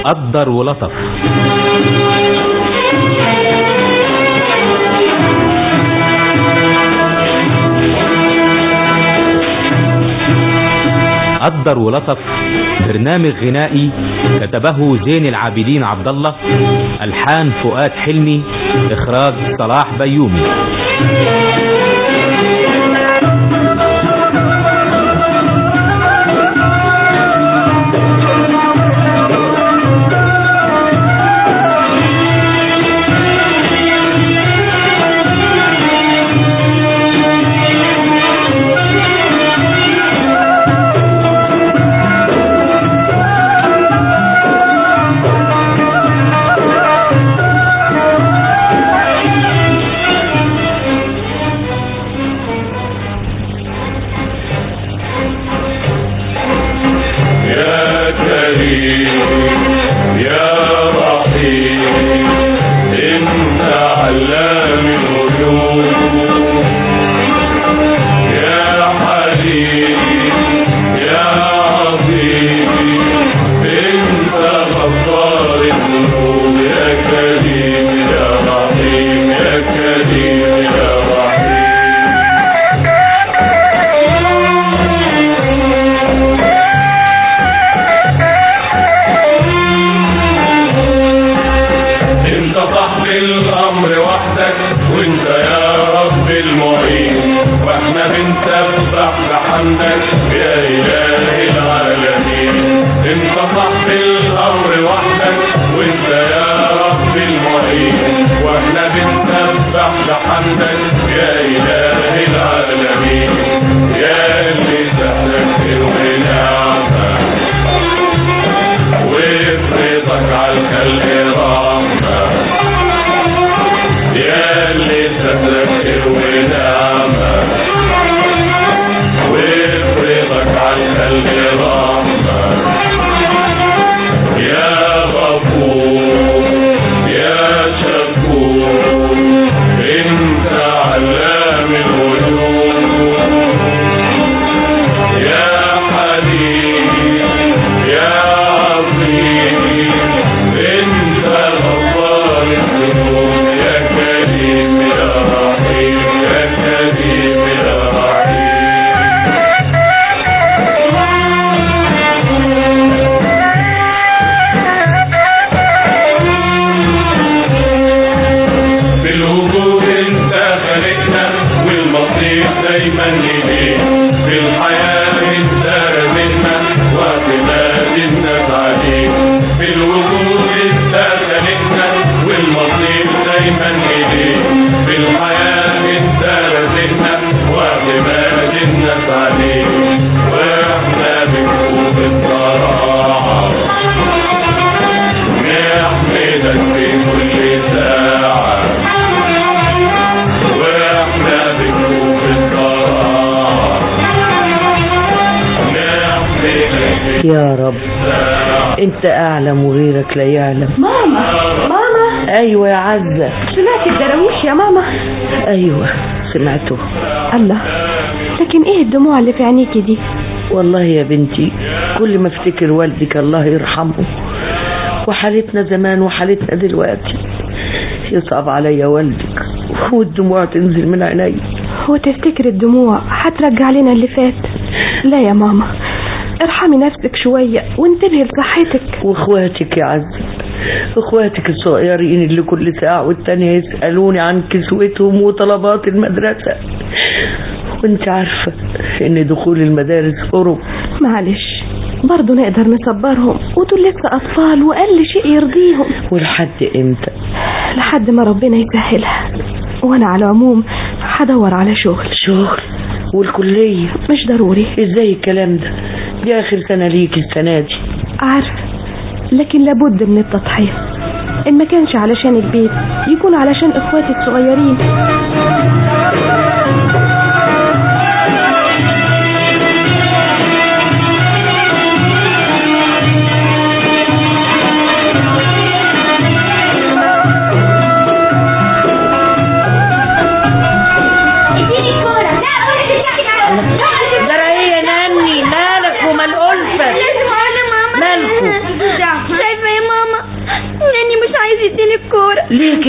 قدر ولطف قدر ولطف برنامج غنائي كتبه زين العابدين عبد الله الحان فؤاد حلمي اخراج صلاح بيومي يا كريم يا رحيم انت علام الغيوب يا حليم يا عظيم انت غفار الذنوب يا كريم يا رحيم يا كريم يا رحيم انت صاحب الامر وحدك وانت يا رب المعين واحنا بنسبح بحمدك يا اله العالمين انت صاحب الامر وحدك وانت يا رب المعين واحنا بنسبح بحمدك يا اله العالمين يا اللي سهلك ونعمك وافرضك على الخلق رحمة يا اللي سترك ونعمة وافرضك على الخلق رحمة يا غفور يا شكور انت علام الغيوب يا حليم يا عظيم انت غفار الذنوب يا كريم يا رحيم يا كريم يا رحيم بالوجود انت خلقنا والمصير دايما ليك في الحياة انت رزقنا واعتماد الناس عليك بالوجود انت خلقنا والمصير دايما ليك في الحياة انت رزقنا واعتماد الناس عليك واحنا بنشوف الصراحة نحمدك في كل ساعة واحنا بنشوف الصراحة نحمدك في يا رب ساعة انت اعلم وغيرك لا يعلم ماما ماما ايوه يا عزة سمعت الدراويش يا ماما ايوه سمعته الله لكن ايه الدموع اللي في عينيكي دي والله يا بنتي كل ما افتكر والدك الله يرحمه وحالتنا زمان وحالتنا دلوقتي يصعب عليا والدك والدموع تنزل من عيني وتفتكر الدموع هترجع لنا اللي فات لا يا ماما ارحمي نفسك شوية وانتبهي لصحتك واخواتك يا عزة اخواتك الصغيرين اللي كل ساعة والتانية يسألوني عن كسوتهم وطلبات المدرسة وانت عارفة ان دخول المدارس قرب معلش برضه نقدر نصبرهم ودول لسه أطفال وأقل شيء يرضيهم ولحد امتى لحد ما ربنا يسهلها وأنا على العموم هدور على شغل شغل والكلية مش ضروري ازاي الكلام ده دي اخر سنة ليك السنة دي عارفة لكن لابد من التضحية إن ما كانش علشان البيت يكون علشان إخواتي الصغيرين جرى ايه يا ناني مالك ومال ألفة مالكوا شايفه يا ماما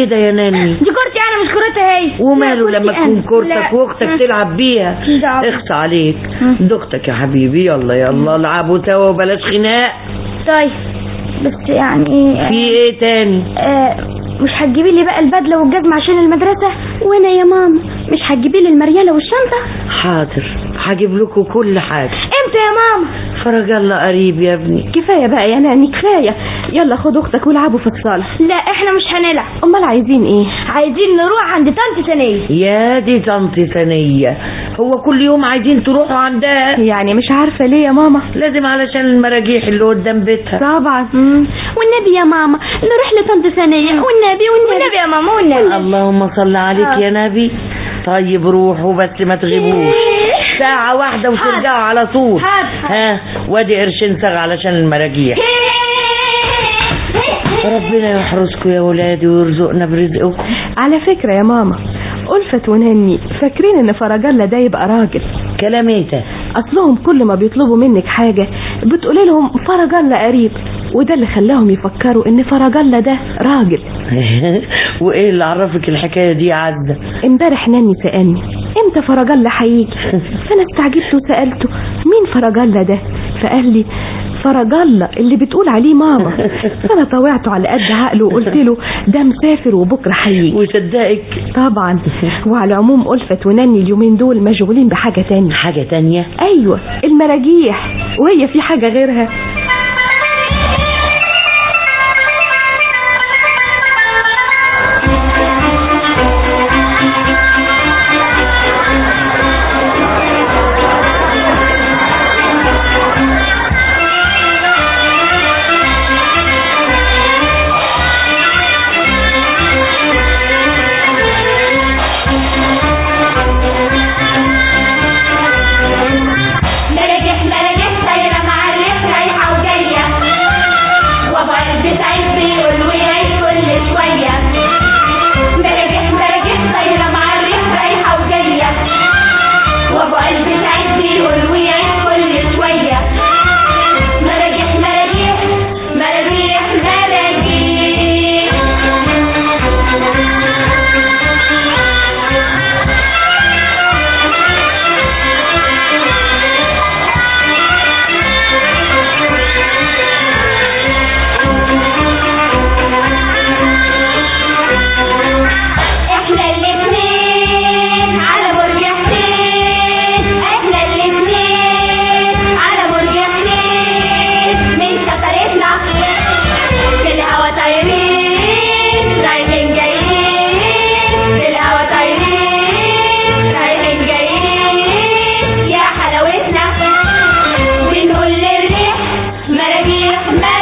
كده يا ناني دي كورتي انا مش كورتها هي وماله لا، لما كورتي تكون أنا. كورتك لا. واختك ها. تلعب بيها ده. اخص عليك ها. دختك يا حبيبي يلا يلا العبوا سوا وبلاش خناق طيب بس يعني في ايه تاني آه مش هتجيبي لي بقى البدله والجزمه عشان المدرسه وانا يا ماما مش هتجيبي لي المرياله والشنطه حاضر هجيب لكم كل حاجه امتى يا ماما فرج الله قريب يا ابني كفاية بقى يا ناني كفاية يلا خد اختك والعبوا في الصالة لا احنا مش هنلعب امال عايزين ايه عايزين نروح عند طنط ثانيه يا دي طنط ثانية هو كل يوم عايزين تروحوا عندها يعني مش عارفة ليه يا ماما لازم علشان المراجيح اللي قدام بيتها طبعا والنبي يا ماما نروح لطنط ثانيه والنبي والنبي والنبي يا ماما والنبي اللهم صل عليك يا نبي طيب روحوا بس ما تغيبوش ساعة واحدة وترجعوا على طول حاضر. ها وادي قرشين ساغ علشان المراجيح ربنا يحرسكم يا ولادي ويرزقنا برزقكم على فكرة يا ماما ألفت وناني فاكرين ان فرجالة ده يبقى راجل كلام ايه ده اصلهم كل ما بيطلبوا منك حاجة بتقولي لهم فرجالة قريب وده اللي خلاهم يفكروا ان فرجالة ده راجل وايه اللي عرفك الحكاية دي يا عزة امبارح ناني سألني امتى فرجالة هيجي فانا استعجبت وسألته مين فرجالة ده فقال لي فرجالة اللي بتقول عليه ماما فانا طوعته على قد عقله وقلت له ده مسافر وبكرة هيجي وصدقك طبعا وعلى العموم ألفت وناني اليومين دول مشغولين بحاجة تانية حاجة تانية ايوه المراجيح وهي في حاجة غيرها مراجح مراجح طايرة مع الريح رايحة وجاية وابو قلب سعيد بيقول ويعيد كل شوية مراجح مراجح طايرة مع الريح رايحة وجاية وابو قلب سعيد بيقول ويعيد كل شوية مراجح مراجيح مراجيح احنا الاتنين على برج حسين احنا الاتنين على برج حسين من سفرتنا في الهوا طايرين رايحين جايين في الهوا طايرين رايحين جايين يا حلاوتنا ونقول للريح مراجيح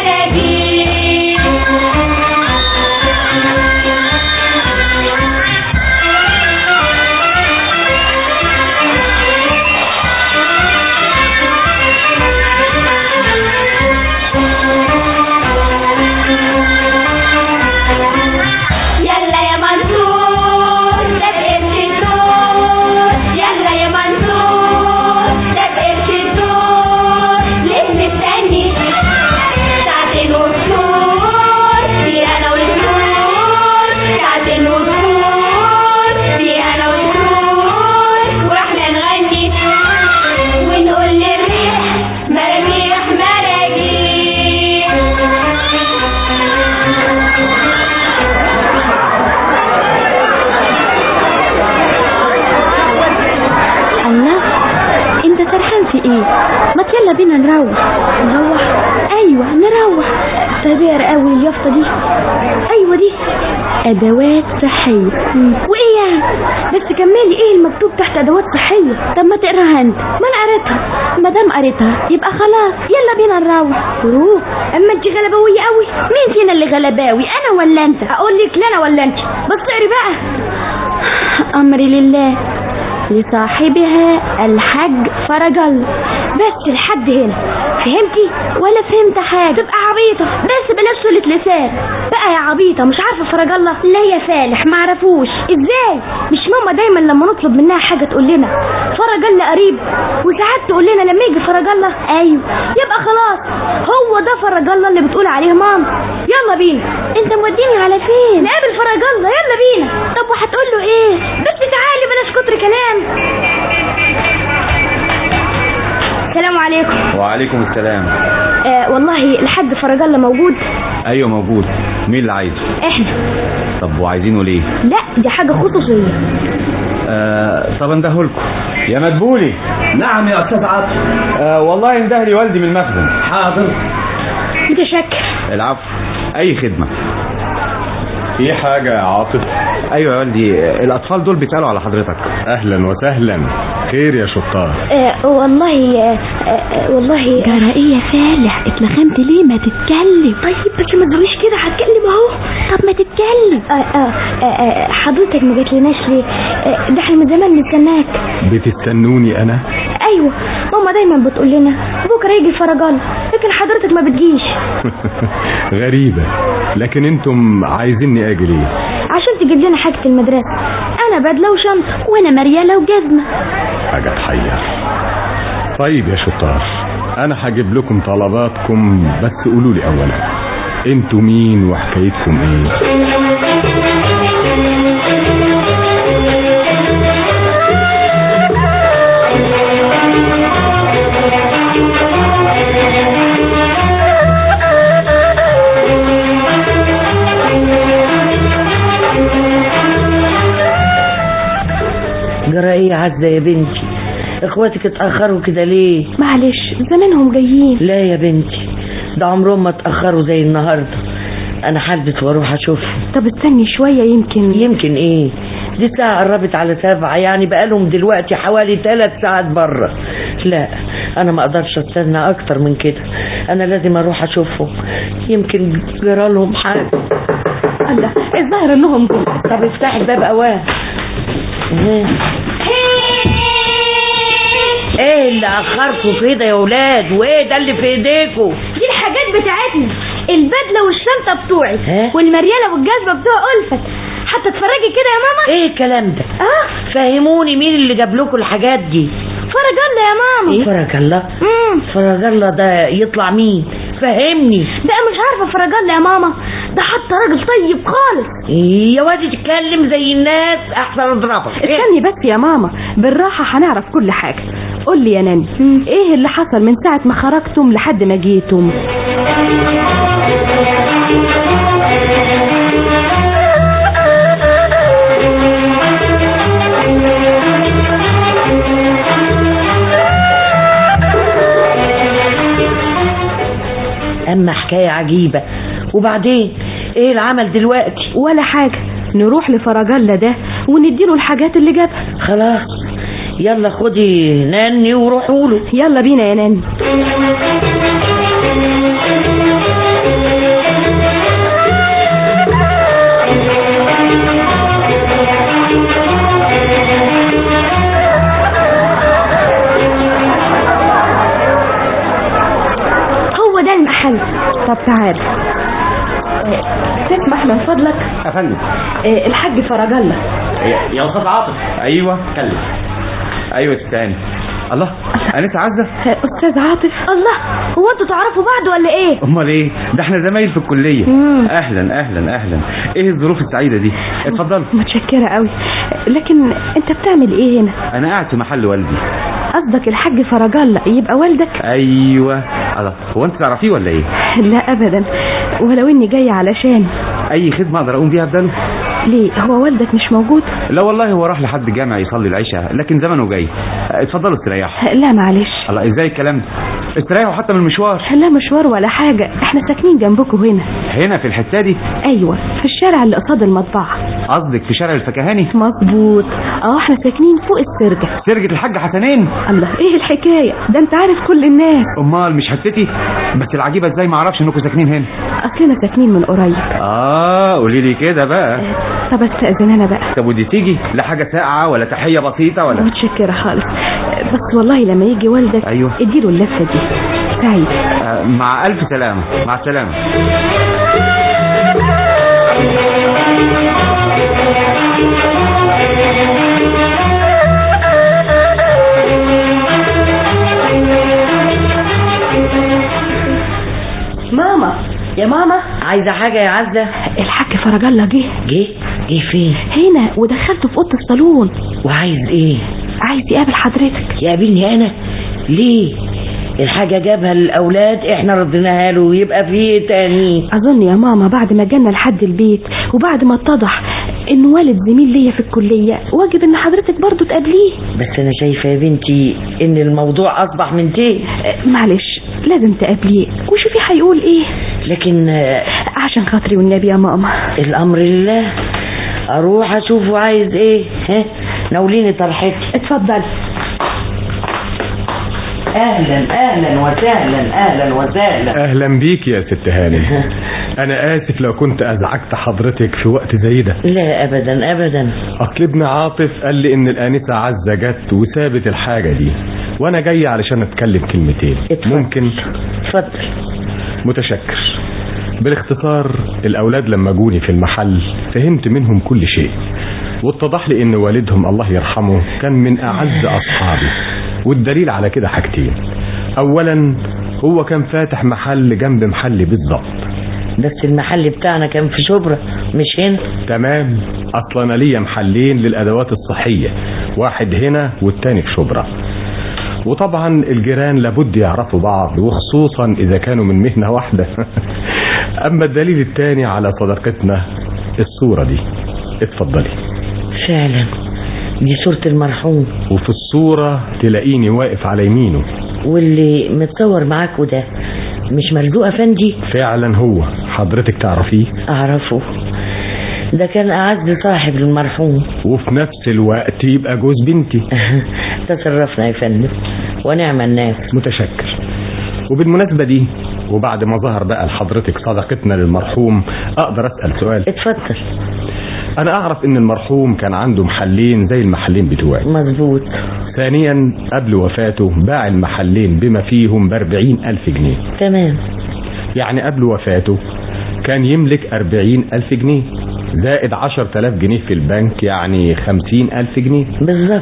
مراجيح يلا يا منصور ده بقرش الدور يلا يا منصور ده بقرش الدور ليه مستني ساعتين وشهور في انا وشهور ساعتين وشهور في انا وشهور واحنا نغني ونقول للريح مراجيح الله انت سرحان في ايه ما يلا بينا نروح نروح ايوه نروح طيب قوي اليافطه دي ايوه دي ادوات صحيه وايه يعني بس كملي ايه المكتوب تحت ادوات صحيه طب ما تقراها انت ما انا قريتها ما دام قريتها يبقى خلاص يلا بينا نروح روح اما انت غلباويه قوي مين فينا اللي غلباوي انا ولا انت اقول لك لا انا ولا انت بس اقري بقى امري لله لصاحبها الحج فرج الله بس الحد هنا فهمتي ولا فهمت حاجة تبقى عبيطة بس بلاش سلة لسان بقى يا عبيطة مش عارفة فرج الله لا يا فالح معرفوش ازاي مش ماما دايما لما نطلب منها حاجة تقول لنا فرج الله قريب وساعات تقول لنا لما يجي فرج الله ايوه يبقى خلاص هو ده فرج الله اللي بتقول عليه ماما يلا بينا انت موديني على فين نقابل فرج الله يلا بينا طب وهتقول له ايه بس تعالي بلاش كتر كلام السلام عليكم وعليكم السلام آه والله الحاج فرج الله موجود ايوه موجود مين اللي عايزه احنا طب وعايزينه ليه لا دي حاجة خصوصية آه طب اندهولكم يا مدبولي نعم يا استاذ عاطف آه والله انده لي والدي من المخزن حاضر متشكر العفو اي خدمه في حاجة يا عاطف ايوه يا والدي آه، الاطفال دول بيسالوا على حضرتك اهلا وسهلا خير يا شطار آه والله آه آه والله جرى ايه يا فالح اتلخمت ليه ما تتكلم طيب بس ما تقوليش كده هتكلم اهو طب ما تتكلم آه آه آه آه حضرتك ما جاتلناش ليه آه ده احنا من زمان بنستناك بتستنوني انا ايوه ماما دايما بتقول لنا بكره يجي فرجان لكن حضرتك ما بتجيش غريبة لكن انتم عايزيني اجي ليه عشان تجيب لنا حاجه المدرسه انا بدله وشنطه وانا مرياله وجزمه حاجة تحير طيب يا شطار انا هجيب لكم طلباتكم بس قولوا لي اولا انتوا مين وحكايتكم ايه جرى ايه يا عزة يا بنتي اخواتك اتأخروا كده ليه معلش زمانهم جايين لا يا بنتي ده عمرهم ما اتأخروا زي النهاردة انا حلبت واروح اشوفهم طب استني شويه يمكن يمكن ايه دي الساعة قربت على سبعة يعني بقالهم دلوقتي حوالي ثلاث ساعات بره لا انا ما اقدرش استنى اكتر من كده انا لازم اروح اشوفهم يمكن جرالهم حاجة الله الظاهر انهم جم طب افتحي الباب اوان ايه ايه اللي اخركم كده يا ولاد وايه ده اللي في ايديكم دي الحاجات بتاعتنا البدله والشنطه بتوعي ها؟ والمرياله والجزمه بتوع ألفت حتى اتفرجي كده يا ماما ايه الكلام ده اه فهموني مين اللي جاب لكم الحاجات دي فرج الله يا ماما فرج الله امم فرج الله ده يطلع مين فهمني بقى مش عارفه فرج الله يا ماما ده حتى راجل طيب خالص يا واد تتكلم زي الناس احسن اضربك استني بس يا ماما بالراحة هنعرف كل حاجة قول لي يا ناني ايه اللي حصل من ساعة ما خرجتم لحد ما جيتم اما حكاية عجيبة وبعدين ايه العمل دلوقتي ولا حاجة نروح لفرجالة ده ونديله الحاجات اللي جابها خلاص يلا خدي ناني وروحوا له يلا بينا يا ناني هو ده المحل طب تعال آه، تسمح من فضلك افندم آه، الحاج فرجالة يا استاذ عاطف ايوه كلم ايوه استنى الله انت عزه آه، استاذ عاطف الله هو انتوا تعرفوا بعض ولا ايه امال ايه ده احنا زمايل في الكليه مم. اهلا اهلا اهلا ايه الظروف السعيده دي اتفضل متشكرة قوي لكن انت بتعمل ايه هنا انا قاعد في محل والدي قصدك الحاج فرجالة يبقى والدك ايوه الله هو انت تعرفيه ولا ايه لا ابدا ولو اني جاية علشان اي خدمه اقدر اقوم بيها بداله ليه هو والدك مش موجود لا والله هو راح لحد جامع يصلي العشاء لكن زمنه جاي اتفضلوا استريحوا لا معلش الله ازاي الكلام ده استريحوا حتى من المشوار لا مشوار ولا حاجة احنا ساكنين جنبكم هنا هنا في الحته دي ايوه في الشارع اللي قصاد المطبعة قصدك في شارع الفكهاني مظبوط اه احنا ساكنين فوق السرجة سرجة الحاج حسنين الله ايه الحكاية ده انت عارف كل الناس امال مش حتتي بس العجيبه ازاي ما اعرفش انكم ساكنين هنا اصلنا ساكنين من قريب اه قولي لي كده بقى طب استأذن انا بقى طب ودي تيجي لا حاجه ساقعه ولا تحيه بسيطه ولا متشكرة خالص بس والله لما يجي والدك أيوه. اديله اللفة دي سعيد آه مع الف سلامه مع السلامه ماما يا ماما عايزة حاجة يا عزة الحاج فرج الله جه جه جه فين هنا ودخلته في اوضه الصالون وعايز ايه عايز يقابل حضرتك يقابلني انا ليه الحاجة جابها للأولاد احنا رديناها له ويبقى في ايه تاني اظن يا ماما بعد ما جانا لحد البيت وبعد ما اتضح ان والد زميل ليا في الكليه واجب ان حضرتك برضو تقابليه بس انا شايفة يا بنتي ان الموضوع اصبح من تيه آه، معلش لازم تقابليه وشوفي هيقول ايه لكن آه، عشان خاطري والنبي يا ماما الامر لله اروح اشوفه عايز ايه ها ناوليني طرحتي اتفضل اهلا اهلا وسهلا اهلا وسهلا اهلا بيك يا ست هانم انا اسف لو كنت ازعجت حضرتك في وقت زي ده لا ابدا ابدا اصل ابن عاطف قال لي ان الانسه عزه جت وسابت الحاجه دي وانا جاي علشان اتكلم كلمتين اتفضل. ممكن اتفضل متشكر بالاختصار الاولاد لما جوني في المحل فهمت منهم كل شيء واتضح لي ان والدهم الله يرحمه كان من اعز اصحابي والدليل على كده حاجتين اولا هو كان فاتح محل جنب محلي بالظبط بس المحل بتاعنا كان في شبرا مش هنا تمام اصلا انا ليا محلين للادوات الصحيه واحد هنا والتاني في شبرا وطبعا الجيران لابد يعرفوا بعض وخصوصا اذا كانوا من مهنه واحده اما الدليل التاني على صداقتنا الصوره دي اتفضلي فعلا دي صورة المرحوم وفي الصوره تلاقيني واقف على يمينه واللي متصور معاكوا ده مش مرزوق افندي فعلا هو حضرتك تعرفيه اعرفه ده كان اعز صاحب للمرحوم وفي نفس الوقت يبقى جوز بنتي تصرفنا يا فندم ونعم الناس متشكر وبالمناسبة دي وبعد ما ظهر بقى لحضرتك صداقتنا للمرحوم اقدر اسأل سؤال اتفضل انا اعرف ان المرحوم كان عنده محلين زي المحلين بتوعي مظبوط ثانيا قبل وفاته باع المحلين بما فيهم باربعين الف جنيه تمام يعني قبل وفاته كان يملك أربعين ألف جنيه زائد عشر تلاف جنيه في البنك يعني خمسين ألف جنيه بالظبط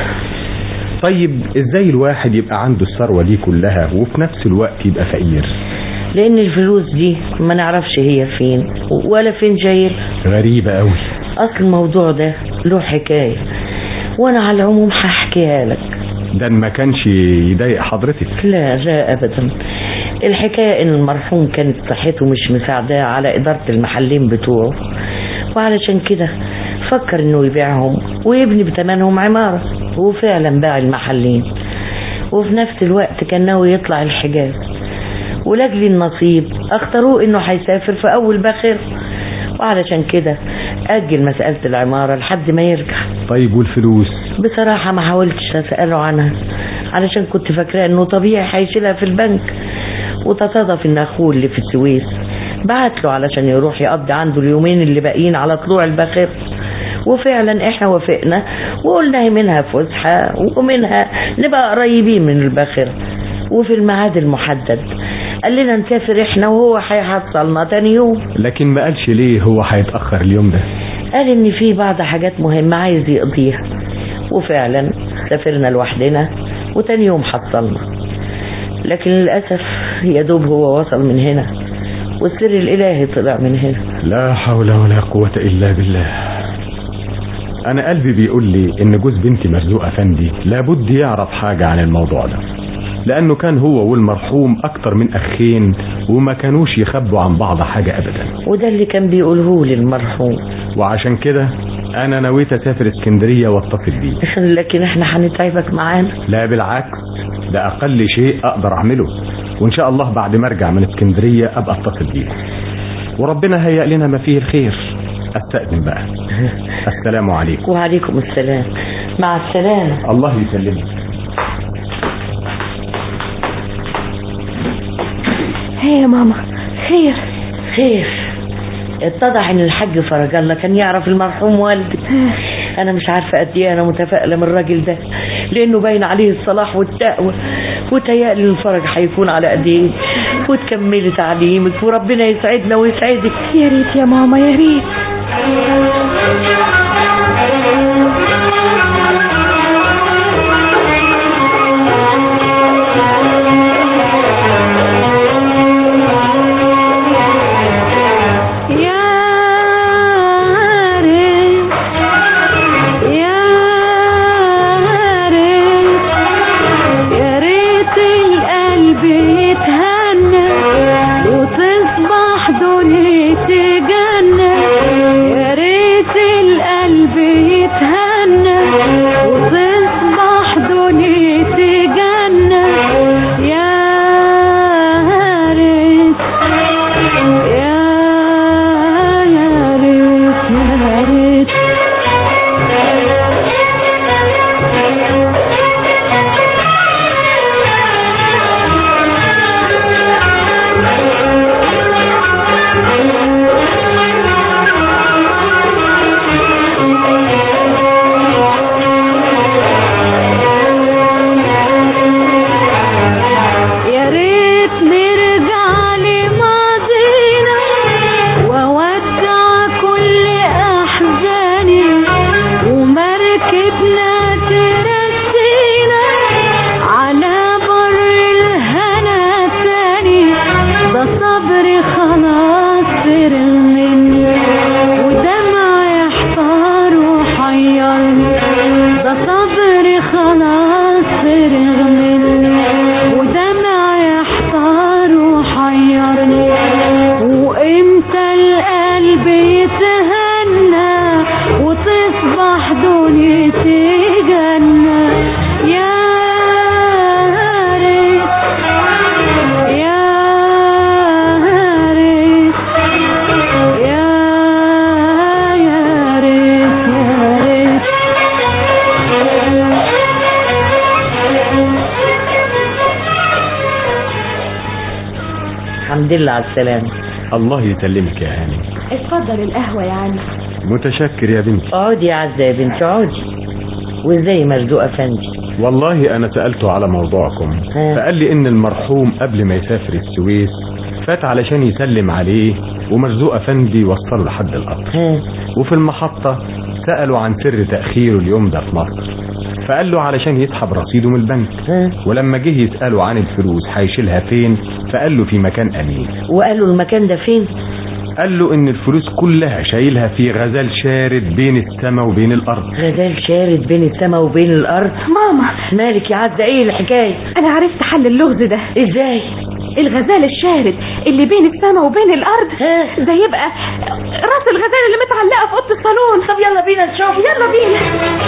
طيب ازاي الواحد يبقى عنده الثروة دي كلها وفي نفس الوقت يبقى فقير لان الفلوس دي ما نعرفش هي فين ولا فين جايه غريبة قوي اصل الموضوع ده له حكايه وانا على العموم هحكيها لك ده ما كانش يضايق حضرتك لا لا ابدا الحكايه ان المرحوم كانت صحته مش مساعداه على اداره المحلين بتوعه وعلشان كده فكر انه يبيعهم ويبني بتمنهم عماره وفعلا باع المحلين وفي نفس الوقت كان ناوي يطلع الحجاز ولاجل النصيب اختاروه انه هيسافر في اول باخر وعلشان كده اجل مساله العماره لحد ما يرجع طيب والفلوس بصراحة ما حاولتش أسأله عنها علشان كنت فاكراه إنه طبيعي هيشيلها في البنك وتصادف إن أخوه اللي في السويس بعت له علشان يروح يقضي عنده اليومين اللي باقيين على طلوع الباخر وفعلا احنا وافقنا وقلنا منها فسحة ومنها نبقى قريبين من الباخر وفي الميعاد المحدد قال لنا نسافر احنا وهو هيحصلنا تاني يوم لكن ما قالش ليه هو هيتأخر اليوم ده قال ان في بعض حاجات مهمة عايز يقضيها وفعلا سافرنا لوحدنا وتاني يوم حصلنا لكن للأسف يا دوب هو وصل من هنا والسر الإلهي طلع من هنا لا حول ولا قوة إلا بالله أنا قلبي بيقول لي إن جوز بنتي مرزوق أفندي لابد يعرف حاجة عن الموضوع ده لأنه كان هو والمرحوم أكتر من أخين وما كانوش يخبوا عن بعض حاجة أبدا وده اللي كان بيقوله لي المرحوم وعشان كده أنا نويت أسافر اسكندرية واتصل بيه لكن احنا هنتعبك معانا لا بالعكس ده أقل شيء أقدر أعمله وإن شاء الله بعد ما أرجع من اسكندرية أبقى أتصل بيه وربنا هيأ لنا ما فيه الخير استأذن بقى السلام عليكم وعليكم السلام مع السلامة الله يسلمك هي يا ماما خير خير اتضح ان الحاج فرج الله كان يعرف المرحوم والدي انا مش عارفه قد ايه انا متفائله من الراجل ده لانه باين عليه الصلاح والتقوى وتهيألي إن الفرج هيكون على ايديه وتكملي تعليمك وربنا يسعدنا ويسعدك يا ريت يا ماما يا ريت يا ريت يا ريت يا ريت القلب يتهنى وتصبح دنيتي جنة يا ريت القلب يتهنى وتصبح دنيتي جنة يا ريت يا يا ريت يا ريت يا ريت نرجع لماضينا وودع كل احزاني ومركبنا ترسينا على بر الهنا تاني ده صبري خلاص فرغ مني ودمع يحتار وحيرني ده صبري خلاص فرغ مني ودمع يحتار وحيرني وامتى القلب يتهنى وتصبح دنيتي جنة يا ريت يا ريت يا يا ريت يا ريت الحمد لله على السلامة الله يسلمك يا هاني اتفضل القهوة يا علي متشكر يا بنتي اقعدي يا عزة يا بنتي اقعدي وازاي مرزوق افندي والله انا سألته على موضوعكم ها. فقال لي ان المرحوم قبل ما يسافر السويس فات علشان يسلم عليه ومرزوق افندي وصله لحد القطر ها وفي المحطة سألوا عن سر تأخيره اليوم ده في مصر فقال له علشان يسحب رصيده من البنك ها ولما جه يسأله عن الفلوس هيشيلها فين فقال له في مكان أمين وقالوا المكان ده فين قال له ان الفلوس كلها شايلها في غزال شارد بين السماء وبين الارض غزال شارد بين السماء وبين الارض ماما مالك يا عزة ايه الحكاية انا عرفت حل اللغز ده ازاي الغزال الشارد اللي بين السماء وبين الارض ها ده يبقى راس الغزال اللي متعلقه في اوضه الصالون طب يلا بينا نشوف يلا بينا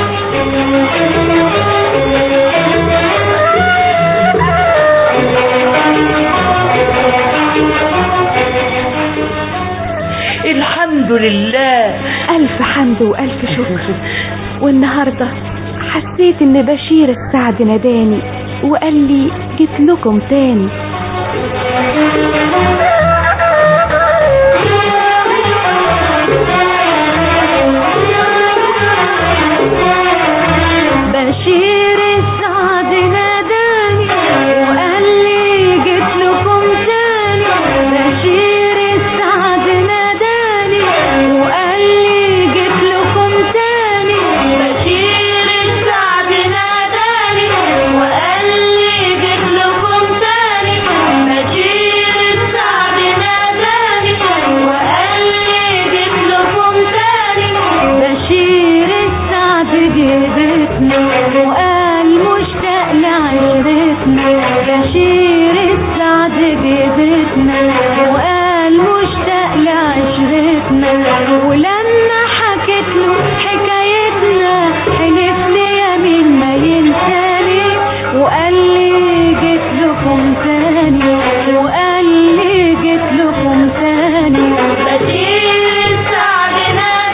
الحمد لله الف حمد والف شكر والنهارده حسيت ان بشير السعد ناداني وقال لي جيت لكم تاني بشير السعد ناداني وقال لي جيت لكم تاني بشير السعد ناداني وقال لي جيت لكم تاني بشير السعد ناداني وقال لي جيت لكم تاني بشير السعد ناداني وقال لي جيت لكم تاني بشير السعد جيبتنا وقال مشتاق لعشرتنا بشير السعد جيبتنا وقال مشتاق لعشرتنا ولما حكيت له حكايتنا حلف لي يمين ما ينساني وقال لي جيت لكم تاني وقال لي جيت لكم تاني بشير السعد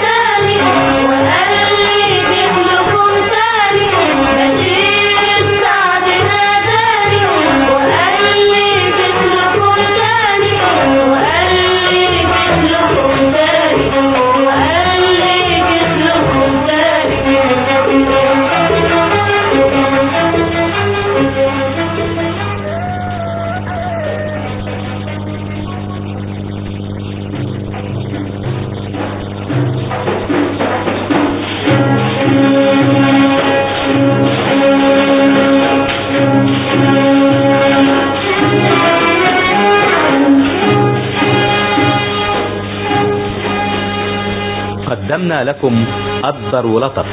قدمنا لكم قدر ولطف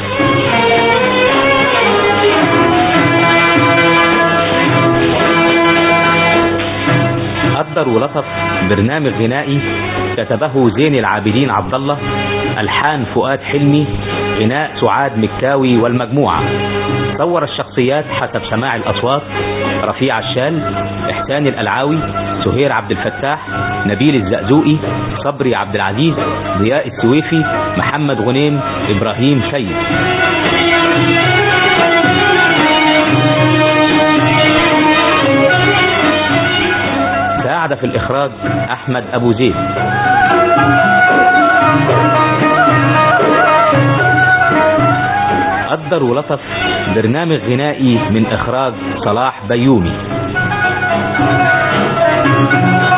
قدر ولطف برنامج غنائي كتبه زين العابدين عبد الله الحان فؤاد حلمي غناء سعاد مكاوي والمجموعه صور الشخصيات حسب سماع الاصوات رفيع الشال احسان الالعاوي سهير عبد الفتاح نبيل الزقزوقي صبري عبد العزيز ضياء السويفي محمد غنيم ابراهيم سيد ساعد في الاخراج احمد ابو زيد قدر ولطف برنامج غنائي من اخراج صلاح بيومي